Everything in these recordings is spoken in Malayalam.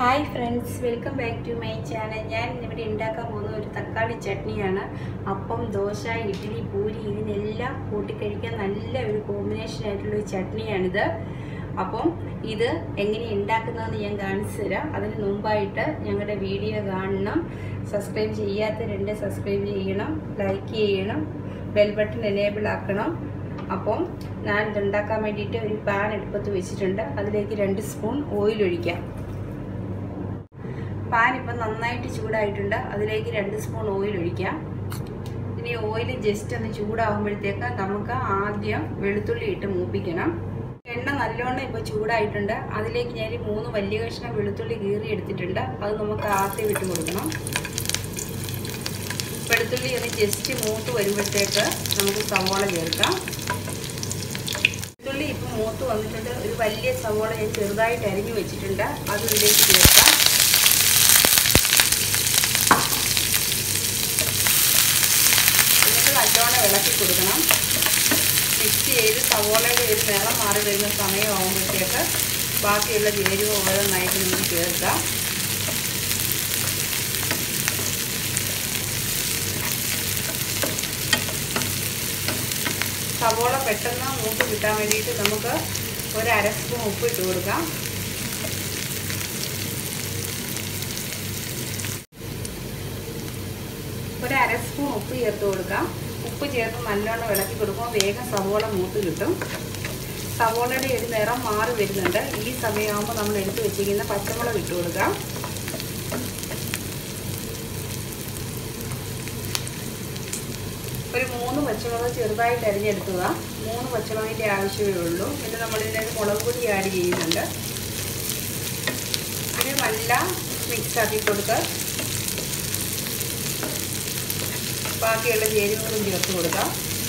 hi friends welcome back to my channel ഞാൻ ഇവിടെ ഉണ്ടാക്കാൻ പോകുന്ന ഒരു തക്കാളി ചട്നിയാണ് അപ്പം ദോശ ഇഡ്ഡലി പൂരി ഇതിനെല്ലാം കൂട്ടിക്കഴിക്കാൻ നല്ല ഒരു കോമ്പിനേഷൻ ആയിട്ടുള്ള ഒരു ചട്നിയാണിത് അപ്പം ഇത് എങ്ങനെ ഉണ്ടാക്കുന്നതെന്ന് ഞാൻ കാണിച്ചു തരാം അതിന് മുമ്പായിട്ട് ഞങ്ങളുടെ വീഡിയോ കാണണം സബ്സ്ക്രൈബ് ചെയ്യാത്തവരുണ്ട് സബ്സ്ക്രൈബ് ചെയ്യണം ലൈക്ക് ചെയ്യണം ബെൽ ബട്ടൺ എനേബിൾ ആക്കണം അപ്പം ഞാൻ ഇതുണ്ടാക്കാൻ വേണ്ടിയിട്ട് ഒരു പാൻ എടുപ്പത്ത് വെച്ചിട്ടുണ്ട് അതിലേക്ക് രണ്ട് സ്പൂൺ ഓയിൽ ഒഴിക്കാം പാൻ ഇപ്പം നന്നായിട്ട് ചൂടായിട്ടുണ്ട് അതിലേക്ക് രണ്ട് സ്പൂൺ ഓയിൽ ഒഴിക്കാം ഇനി ഓയിൽ ജസ്റ്റ് ഒന്ന് ചൂടാകുമ്പോഴത്തേക്ക് നമുക്ക് ആദ്യം വെളുത്തുള്ളി ഇട്ട് മൂപ്പിക്കണം എണ്ണ നല്ലോണം ഇപ്പോൾ ചൂടായിട്ടുണ്ട് അതിലേക്ക് ഞാൻ മൂന്ന് വലിയ കഷ്ണം വെളുത്തുള്ളി കീറി എടുത്തിട്ടുണ്ട് അത് നമുക്ക് ആദ്യം ഇട്ട് കൊടുക്കണം വെളുത്തുള്ളി ഒന്ന് ജസ്റ്റ് മൂത്ത് വരുമ്പോഴത്തേക്ക് നമുക്ക് സവോള ചേർക്കാം വെളുത്തുള്ളി ഇപ്പം മൂത്ത് വന്നിട്ടുണ്ട് ഒരു വലിയ സവോള ഞാൻ ചെറുതായിട്ട് അരിഞ്ഞു വെച്ചിട്ടുണ്ട് അത് ഇതിലേക്ക് ചേർക്കാം എന്നിട്ട് നല്ലോണം ഇളക്കി കൊടുക്കണം മിക്സ് ചെയ്ത് സവോളയുടെ ഒരു നിറം മാറി വരുന്ന സമയമാകുമ്പോഴത്തേക്ക് ബാക്കിയുള്ള ചേരുവ ഓരോന്നായിട്ട് നമുക്ക് ചേർക്കാം സവോള പെട്ടെന്ന് മൂത്ത് കിട്ടാൻ വേണ്ടിയിട്ട് നമുക്ക് ഒരു അര സ്പൂൺ ഉപ്പ് ഇട്ട് കൊടുക്കാം ഒരു അര സ്പൂൺ ഉപ്പ് ചേർത്ത് കൊടുക്കാം ഉപ്പ് ചേർത്ത് നല്ലോണം ഇളക്കി കൊടുക്കുമ്പോൾ വേഗം സവോള മൂത്ത് കിട്ടും സവോളയുടെ ഒരു നിറം മാറി വരുന്നുണ്ട് ഈ സമയമാകുമ്പോൾ നമ്മൾ എടുത്ത് വെച്ചിരിക്കുന്ന പച്ചമുളക് ഇട്ട് കൊടുക്കാം ഒരു മൂന്ന് പച്ചമുളക് ചെറുതായിട്ട് അരിഞ്ഞെടുക്കുക മൂന്ന് പച്ചമുളകിൻ്റെ ആവശ്യമേ ഉള്ളൂ പിന്നെ നമ്മളിതിനൊരു മുളക് പൊടി ആഡ് ചെയ്യുന്നുണ്ട് ഇത് നല്ല മിക്സ് ആക്കി കൊടുക്കുക ബാക്കിയുള്ള ചേരുവകളും ചേർത്ത് കൊടുക്കാം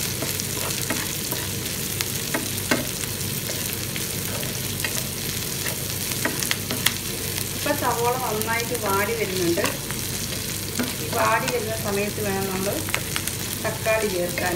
ഇപ്പം സവോള നന്നായിട്ട് വാടി വരുന്നുണ്ട് ഈ വാടി വരുന്ന സമയത്ത് വേണം നമ്മൾ തക്കാളി ചേർക്കാൻ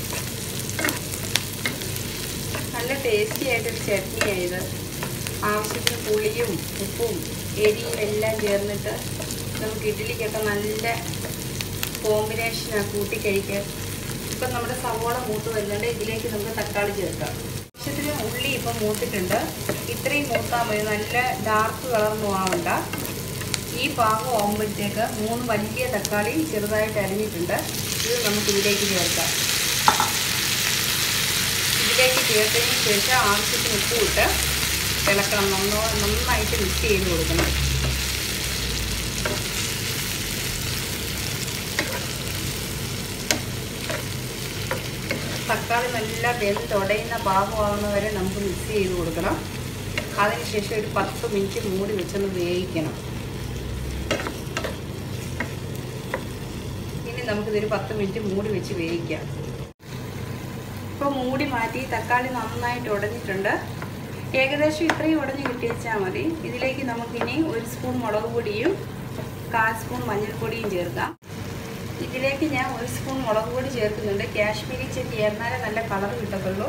നല്ല ടേസ്റ്റി ആയിട്ടൊരു ചട്നിയായത് ആവശ്യത്തിന് പുളിയും ഉപ്പും എരിയും എല്ലാം ചേർന്നിട്ട് നമുക്ക് ഇഡ്ഡലിക്കൊക്കെ നല്ല കോമ്പിനേഷനാണ് കൂട്ടി കഴിക്കാൻ ഇപ്പം നമ്മുടെ സവോള മൂത്ത് വരുന്നുണ്ട് ഇതിലേക്ക് നമുക്ക് തക്കാളി ചേർക്കാം ആവശ്യത്തിന് ഉള്ളി ഇപ്പം മൂത്തിട്ടുണ്ട് ഇത്രയും മൂത്താൽ മതി നല്ല ഡാർക്ക് കളറൊന്നും ആവണ്ട ഈ പാകം ആകുമ്പോഴത്തേക്ക് മൂന്ന് വലിയ തക്കാളി ചെറുതായിട്ട് അരിഞ്ഞിട്ടുണ്ട് ഇത് നമുക്ക് ഇതിലേക്ക് ചേർക്കാം ഇതിലേക്ക് ചേർത്തതിന് ശേഷം ആവശ്യത്തിന് ഉപ്പ് ഇട്ട് ഇളക്കണം നന്നോ നന്നായിട്ട് മിക്സ് ചെയ്ത് കൊടുക്കണം തക്കാളി നല്ല വെന്തുടയുന്ന പാകമാകുന്ന വരെ നമുക്ക് മിക്സ് ചെയ്ത് കൊടുക്കണം അതിനുശേഷം ഒരു പത്ത് മിനിറ്റ് മൂടി വെച്ചൊന്ന് വേവിക്കണം ഇനി നമുക്കിതൊരു പത്ത് മിനിറ്റ് മൂടി വെച്ച് വേവിക്കാം ഇപ്പോൾ മൂടി മാറ്റി തക്കാളി നന്നായിട്ട് ഉടഞ്ഞിട്ടുണ്ട് ഏകദേശം ഇത്രയും ഉടഞ്ഞ് കിട്ടിച്ചാൽ മതി ഇതിലേക്ക് നമുക്കിനി ഒരു സ്പൂൺ മുളക് പൊടിയും കാൽ സ്പൂൺ മഞ്ഞൾപ്പൊടിയും ചേർക്കാം ഇതിലേക്ക് ഞാൻ ഒരു സ്പൂൺ മുളക് പൊടി ചേർക്കുന്നുണ്ട് കാശ്മീരി ചെത്തി ചേർന്നാലേ നല്ല കളർ കിട്ടത്തുള്ളൂ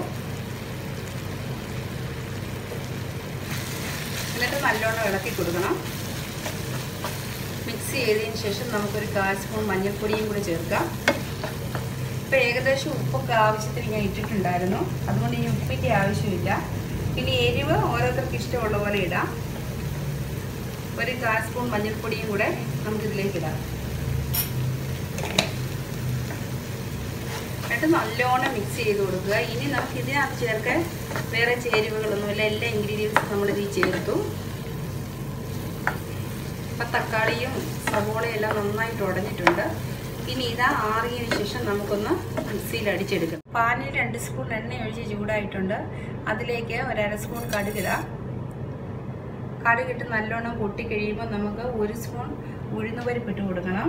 എന്നിട്ട് നല്ലോണം ഇളക്കി കൊടുക്കണം മിക്സ് ചെയ്തതിന് ശേഷം നമുക്കൊരു കാൽ സ്പൂൺ മഞ്ഞൾപ്പൊടിയും കൂടി ചേർക്കാം ഇപ്പം ഏകദേശം ഉപ്പൊക്കെ ആവശ്യത്തിന് ഞാൻ ഇട്ടിട്ടുണ്ടായിരുന്നു അതുകൊണ്ട് ഇനി ഉപ്പിൻ്റെ ആവശ്യമില്ല ഇനി എരിവ് ഓരോരുത്തർക്ക് ഇഷ്ടമുള്ള പോലെ ഇടാം ഒരു കാൽ സ്പൂൺ മഞ്ഞൾപ്പൊടിയും കൂടെ നമുക്കിതിലേക്ക് ഇടാം എന്നിട്ട് നല്ലോണം മിക്സ് ചെയ്ത് കൊടുക്കുക ഇനി നമുക്ക് ഇതിനകത്ത് ചേർക്കാൻ വേറെ ചേരുവകളൊന്നുമില്ല എല്ലാ ഇൻഗ്രീഡിയൻസും നമ്മളിതിൽ ചേർത്തു അപ്പം തക്കാളിയും സവോളയും എല്ലാം നന്നായിട്ട് ഉടഞ്ഞിട്ടുണ്ട് ഇനി ഇതാ ആറിയതിന് ശേഷം നമുക്കൊന്ന് മിക്സിയിൽ അടിച്ചെടുക്കാം പാനിൽ രണ്ട് സ്പൂൺ എണ്ണ ഒഴിച്ച് ചൂടായിട്ടുണ്ട് അതിലേക്ക് ഒരര സ്പൂൺ കടുകിടാം കടുകിട്ട് നല്ലോണം പൊട്ടി കഴിയുമ്പോൾ നമുക്ക് ഒരു സ്പൂൺ ഉഴുന്നുപരിപ്പ് ഇട്ട് കൊടുക്കണം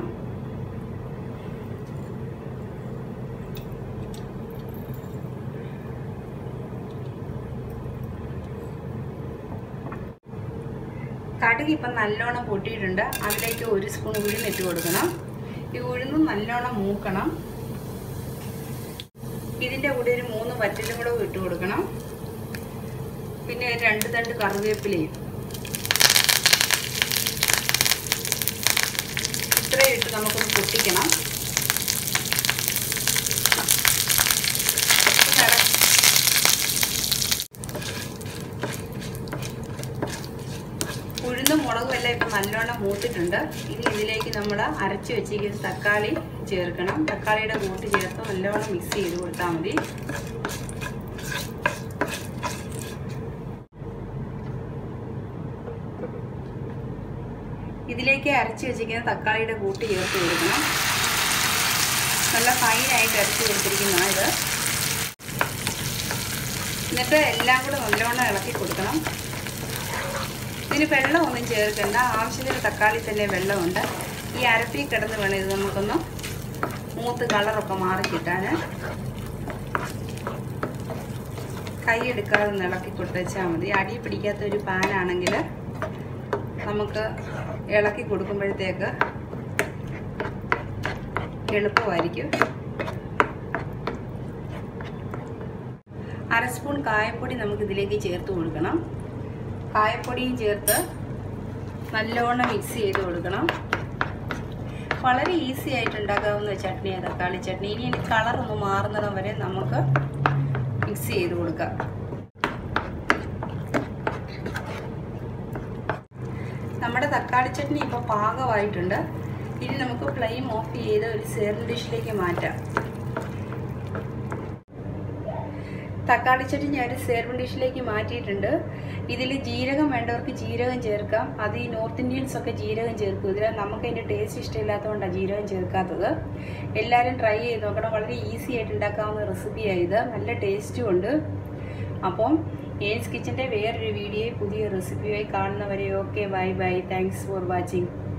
കടുക് ഇപ്പം നല്ലോണം പൊട്ടിയിട്ടുണ്ട് അതിലേക്ക് ഒരു സ്പൂൺ ഉഴുന്നിട്ട് കൊടുക്കണം ഈ ഉഴുന്നും നല്ലോണം മൂക്കണം ഇതിൻ്റെ കൂടെ ഒരു മൂന്ന് വറ്റലും കൂടെ ഇട്ട് കൊടുക്കണം പിന്നെ ഒരു രണ്ട് തണ്ട് കറിവേപ്പിലയും ഇത്രയും ഇട്ട് നമുക്കൊന്ന് പൊട്ടിക്കണം ഒന്ന് ഇള- ഉഴുന്നും മുളകും എല്ലാം ഇപ്പം നല്ലോണം മൂത്തിട്ടുണ്ട് ഇനി ഇതിലേക്ക് നമ്മൾ അരച്ച് വെച്ചിരിക്കുന്ന തക്കാളി ചേർക്കണം തക്കാളിയുടെ കൂട്ട് ചേർത്ത് നല്ലോണം മിക്സ് ചെയ്ത് കൊടുത്താൽ മതി ഇതിലേക്ക് അരച്ച് വെച്ചിരിക്കുന്ന തക്കാളിയുടെ കൂട്ട് ചേർത്ത് കൊടുക്കണം നല്ല ഫൈനായിട്ട് അരച്ച് കൊടുത്തിരിക്കുന്നതാണ് ഇത് എന്നിട്ട് എല്ലാം കൂടെ നല്ലോണം ഇളക്കി കൊടുക്കണം ഇതിന് വെള്ളമൊന്നും ചേർക്കണ്ട ആവശ്യത്തിന് തക്കാളി തന്നെ വെള്ളമുണ്ട് ഈ അരപ്പി കിടന്ന് വേണം ഇത് നമുക്കൊന്ന് മൂത്ത് കളറൊക്കെ മാറി കിട്ടാൻ കൈ എടുക്കാതെ ഒന്ന് ഇളക്കി കൊടുത്തേച്ചാൽ മതി അടി പിടിക്കാത്ത ഒരു പാനാണെങ്കിൽ നമുക്ക് ഇളക്കി കൊടുക്കുമ്പോഴത്തേക്ക് എളുപ്പമായിരിക്കും അര സ്പൂൺ കായപ്പൊടി നമുക്ക് ഇതിലേക്ക് ചേർത്ത് കൊടുക്കണം കായപ്പൊടിയും ചേർത്ത് നല്ലോണം മിക്സ് ചെയ്ത് കൊടുക്കണം വളരെ ഈസി ആയിട്ട് ഉണ്ടാക്കാവുന്ന ചട്നിയാണ് തക്കാളി ചട്നി ഇനി ഇനി കളർ ഒന്ന് മാറുന്നിടം വരെ നമുക്ക് മിക്സ് ചെയ്ത് കൊടുക്കാം നമ്മുടെ തക്കാളി ചട്നി ഇപ്പോൾ പാകമായിട്ടുണ്ട് ഇനി നമുക്ക് ഫ്ലെയിം ഓഫ് ചെയ്ത് ഒരു സെർവ് ഡിഷിലേക്ക് മാറ്റാം തക്കാളി ചട്നി ഞാൻ ഒരു സെർവ് ഡിഷിലേക്ക് മാറ്റിയിട്ടുണ്ട് ഇതിൽ ജീരകം വേണ്ടവർക്ക് ജീരകം ചേർക്കാം അത് ഈ നോർത്ത് ഇന്ത്യൻസ് ഒക്കെ ജീരകം ചേർക്കും ഇതിൽ നമുക്ക് അതിൻ്റെ ടേസ്റ്റ് ഇഷ്ടമില്ലാത്തതുകൊണ്ടാണ് ജീരകം ചേർക്കാത്തത് എല്ലാവരും ട്രൈ ചെയ്ത് നോക്കണം വളരെ ഈസി ആയിട്ട് ഉണ്ടാക്കാവുന്ന റെസിപ്പിയാണ് ഇത് നല്ല ടേസ്റ്റും ഉണ്ട് അപ്പം ഏൻസ് കിച്ചൻ്റെ വേറൊരു വീഡിയോ പുതിയ റെസിപ്പിയായി കാണുന്നവരെ okay bye bye thanks for watching